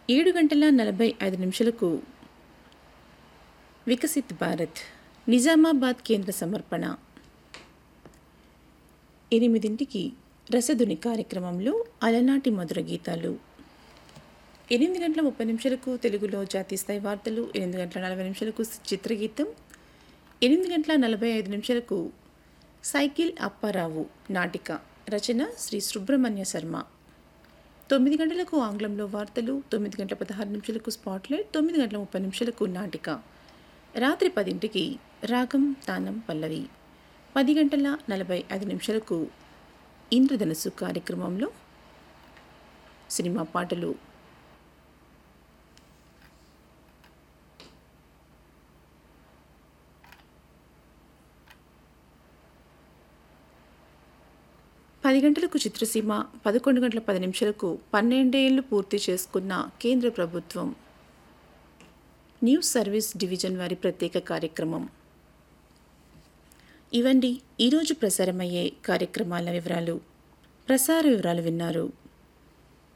ఏడు గంటల నలభై ఐదు నిమిషాలకు వికసిత్ భారత్ నిజామాబాద్ కేంద్ర సమర్పణ ఎనిమిదింటికి రసధుని కార్యక్రమంలో అలనాటి మధుర గీతాలు ఎనిమిది గంటల ముప్పై నిమిషాలకు తెలుగులో జాతీయ స్థాయి వార్తలు ఎనిమిది గంటల నలభై నిమిషాలకు చిత్రగీతం ఎనిమిది గంటల నలభై ఐదు నిమిషాలకు సైకిల్ అప్పారావు నాటిక రచన శ్రీ సుబ్రహ్మణ్య శర్మ తొమ్మిది గంటలకు ఆంగ్లంలో వార్తలు తొమ్మిది గంటల పదహారు నిమిషాలకు స్పాట్లైట్ తొమ్మిది గంటల ముప్పై నిమిషాలకు నాటిక రాత్రి పదింటికి రాగం తానం పల్లవి పది గంటల నలభై ఐదు నిమిషాలకు ఇంద్రధనుసు కార్యక్రమంలో సినిమా పాటలు పది గంటలకు చిత్రసీమ పదకొండు గంటల పది నిమిషాలకు పన్నెండేళ్లు పూర్తి చేసుకున్న కేంద్ర ప్రభుత్వం న్యూస్ సర్వీస్ డివిజన్ వారి ప్రత్యేక కార్యక్రమం ఇవండి ఈరోజు ప్రసారమయ్యే కార్యక్రమాల వివరాలు ప్రసార వివరాలు విన్నారు